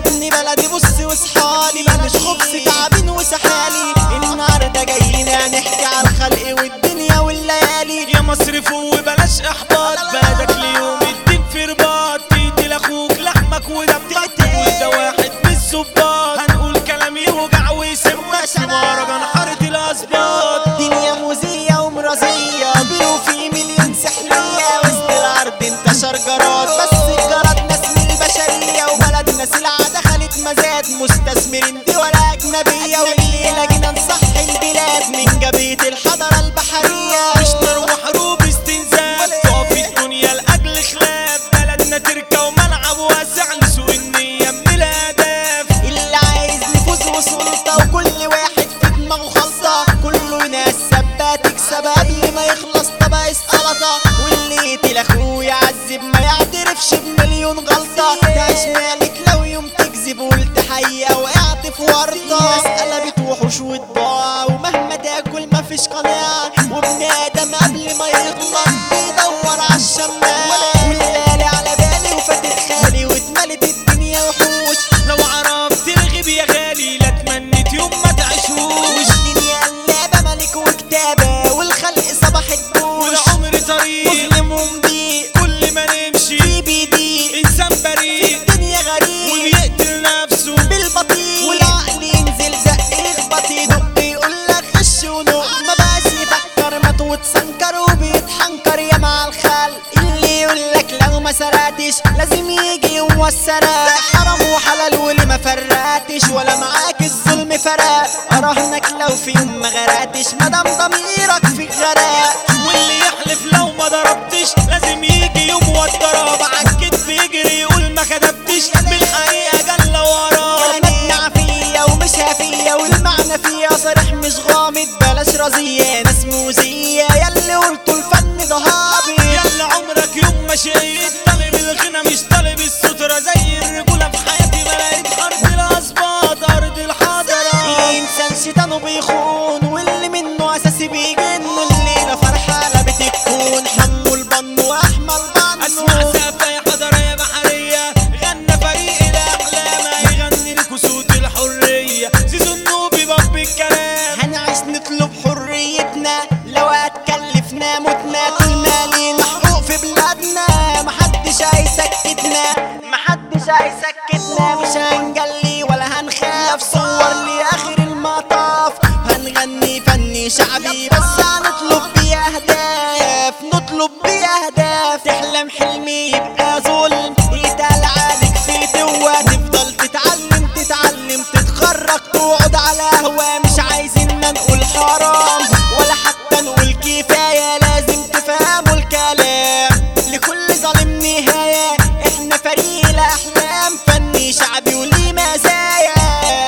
ابن بلدي بص واصحالي مش خبز تعبين وسحالي النهارده جايين نحكي على الخلق والدنيا والليالي يا مصر فوق بلاش احباط بعدك ليوم الدين في رباط تقتل اخوك لحمك ودمك وده واحد من الظباط هنقول كلام يوجع ويسمك في مهرجان حارة الاسباط دنيا موزية ومرازية بيرو في مليون سحرية وسط العرض انتشر جراد بس الجراد ناس من البشرية وبلدنا سلعة دخلت مزاد مستثمرين دي ولا أجنبية والليلة جينا نصحي البلاد من جبهة الحضارة البحرية مش نار وحروب استنزاف تقف الدنيا لاجل خلاف بلدنا تركة وملعب واسع لسوء النية من الاهداف اللي عايز نفوذ وسلطة وكل واحد في دماغه خلطة كله ناس سبة تكسب قبل ما يخلص طبق السلطة واللي يقتل اخوه يعذب ما يعترفش بمليون غلطة تعيش مالك لو يوم تكذب وقلت حقيقة وقعت في ورطة ناس قلبت وحوش وطباع ومهما تاكل مفيش قناعة وابن ادم قبل ما يغلط بيدور على الشماعة والليالي على بالي وفاتت خالي واتملت الدنيا وحوش لو عرفت الغيب يا غالي لا تمنيت يوم ما تعيشوش والدنيا قلابة ملك وكتابة والخلق صباح الدوش والعمر طريق مظلم ومضيق كل ما نمشي في بيضيق انسان بريء الدنيا غريب وبيقتل نفسه بالبطيء والعقل ينزل زق يخبط يدق يقولك خش ونق ما بقاش يفكر مات وتسنكر وبيتحنكر يا مع الخلق اللي يقولك لو ما سرقتش لازم يجي يوم السرق حرام وحلال واللي ما فرقتش ولا معاك الظلم فرق اراهنك لو في يوم ما غرقتش مادام ضميرك في غرق واللي يحلف لو ما ضربتش لازم يجي يوم والضرب عالكتف يجري يقول ما كتبتش بالحقيقة جل وراه كلمات نعفية ومش هفية والمعنى فيها صريح مش غامض بلاش رزية ناس موزية ياللي قلتوا الفن ده هابط يلا عمرك يوم ما شقيت طالب الغنى مش طالب السترة زي الرجولة في حياتي ما لقيت أرض الأسباط أرض الحضرة الإنسان شيطانه بيخون واللي منه أساسي بيجن والليلة فرحة لا بتكون حمو البن وأحمى اسمع البن سقفة يا حضرة يا بحرية غنى فريق الأحلام هيغني لكوا صوت الحرية زيزو النوبي باب الكلام هنعيش نطلب حريتنا لو هتكلفنا متنا طول ما لينا حقوق في بلادنا محدش هيسكتنا محدش هيسكتنا مش هنجلي ولا هنخاف صور لي اخر المطاف هنغني فني شعبي بس هنطلب بيه اهداف نطلب بيه اهداف تحلم حلمي يبقى ظلم يتقال عليك في دوا تفضل تتعلم تتعلم تتخرج تقعد على قهوة مش عايزين ما نقول حرام ولا حتى نقول كفاية لازم تفهموا الكلام لكل ظالم نهاية احنا فريق الأحلام فني شعبي وليه مزايا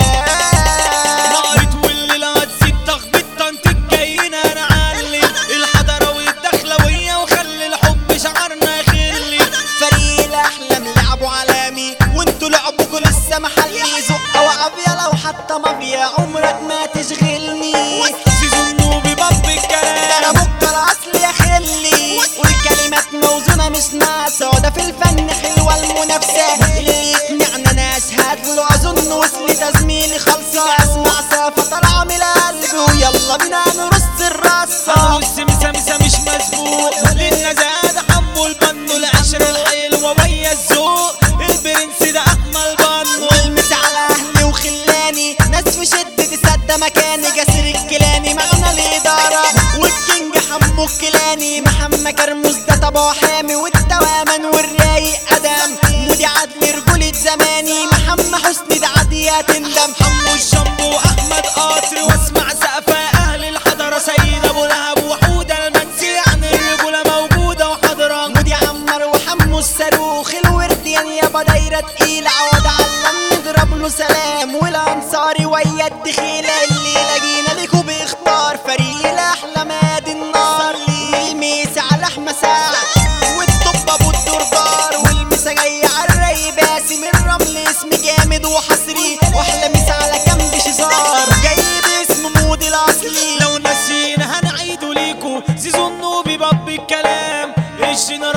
نارت والليل هتزيد تخبيط طنط الجايين هنعلم الحضرة والدخلوية وخلي الحب شعارنا يخلي فريق الأحلام لعبوا عالمي وانتوا لعبكوا لسه محلي زقة وعافية لو حتى مافيا عمرك ما تشغلني زيزو النوبي باب ده انا الكلام بكره اصل يا خلي والكلمات موزونه مش ناقصه وده في الفن حلوه المنافسه اللي يقنعنا ناس هاتله اظن وصلت زميلي خالصه اسمع سافه طالعه من قلبي ويلا بينا نرص الرصه هنبص مسا مسا مش مسبوق للنزاهة حمو البن العشرة الحلوة ويا الذوق البرنس ده أحمى البن والمس على اهلي وخلاني ناس في شدة تصدى مكاني جسر الكلاني معنا الاداره والكينج حمو الكلاني محمد كرموز ده طبعه حامي والتوامن والرايق ادم مودي عدل رجولة زماني محمد حسني ده عادي تندم حمو الشامبو وأحمد قاطر واسمع سقفة أهل الحضرة سيد أبو لهب وحودة المنسي يعني الرجولة موجودة وحاضرة مودي عمر وحمو الصاروخ الورديان يابا دايرة تقيلة عوض علم نضرب له سلام والانصاري ويا الدخيلة الليلة جينا ليكوا بيختار فريق الاحلام ادي النار الميس على احمى سعد والطب ابو الدردار والمسا جاي على الري باسم الرمل اسم جامد وحصري واحلى مسا على كام شزار جاي باسم مودي الاصلي لو ناسيين هنعيدوا ليكوا زيزو النوبي باب الكلام الجنرال